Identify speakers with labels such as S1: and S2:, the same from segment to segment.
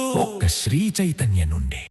S1: ఒక్క శ్రీ చైతన్య నుండి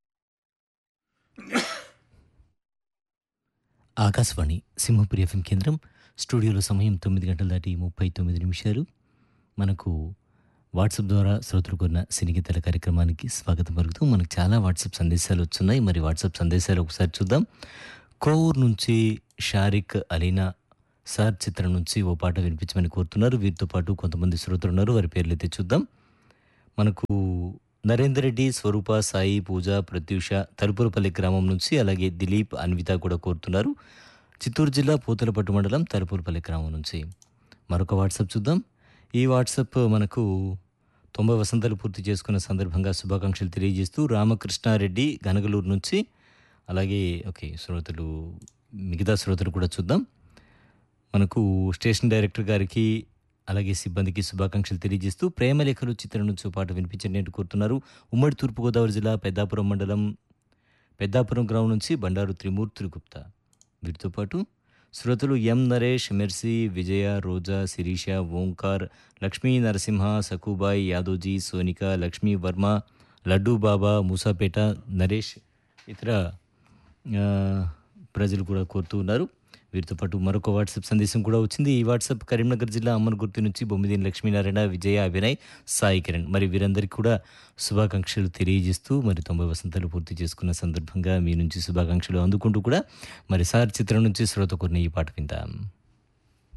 S2: ఆకాశవాణి సింహపురి ఎఫ్ఎం కేంద్రం స్టూడియోలో సమయం తొమ్మిది గంటల దాటి ముప్పై తొమ్మిది నిమిషాలు మనకు వాట్సాప్ ద్వారా శ్రోతలు కొన్న సినిగీతల కార్యక్రమానికి స్వాగతం పలుకుతూ మనకు చాలా వాట్సాప్ సందేశాలు వచ్చున్నాయి మరి వాట్సాప్ సందేశాలు ఒకసారి చూద్దాం కోవూర్ నుంచి షారిక్ అలీనా సార్ చిత్రం నుంచి ఓ పాట వినిపించమని కోరుతున్నారు వీరితో పాటు కొంతమంది శ్రోతలు ఉన్నారు వారి పేర్లు అయితే చూద్దాం మనకు నరేందర్ రెడ్డి స్వరూప సాయి పూజ ప్రత్యూష తలుపులపల్లి గ్రామం నుంచి అలాగే దిలీప్ అన్విత కూడా కోరుతున్నారు చిత్తూరు జిల్లా పూతలపట్టు మండలం తలుపులపల్లి గ్రామం నుంచి మరొక వాట్సాప్ చూద్దాం ఈ వాట్సాప్ మనకు తొంభై వసంతాలు పూర్తి చేసుకున్న సందర్భంగా శుభాకాంక్షలు తెలియజేస్తూ రామకృష్ణారెడ్డి గనగలూరు నుంచి అలాగే ఓకే శ్రోతలు మిగతా శ్రోతలు కూడా చూద్దాం మనకు స్టేషన్ డైరెక్టర్ గారికి అలాగే సిబ్బందికి శుభాకాంక్షలు తెలియజేస్తూ ప్రేమలేఖలు చిత్రం నుంచి ఓ పాట వినిపించండి అంటూ కోరుతున్నారు ఉమ్మడి తూర్పుగోదావరి జిల్లా పెద్దాపురం మండలం పెద్దాపురం గ్రామం నుంచి బండారు త్రిమూర్తులు గుప్తా వీటితో పాటు శ్రోతలు ఎం నరేష్ మెర్సీ విజయ రోజా శిరీష ఓంకార్ లక్ష్మీ నరసింహ సకుబాయ్ యాదోజీ సోనిక లక్ష్మీ వర్మ లడ్డూ బాబా మూసాపేట నరేష్ ఇతర ఆ, ప్రజలు కూడా కోరుతూ ఉన్నారు వీరితో పాటు మరొక వాట్సాప్ సందేశం కూడా వచ్చింది ఈ వాట్సాప్ కరీంనగర్ జిల్లా అమ్మన్గుర్తి నుంచి బొమ్మిదిని లక్ష్మీనారాయణ విజయ అభినయ్ సాయి కిరణ్ మరి వీరందరికీ కూడా శుభాకాంక్షలు తెలియజేస్తూ మరి తొంభై వసంతాలు పూర్తి చేసుకున్న సందర్భంగా మీ నుంచి శుభాకాంక్షలు అందుకుంటూ కూడా మరి సార్ చిత్రం నుంచి శ్రోత కొన్ని ఈ పాట విందాం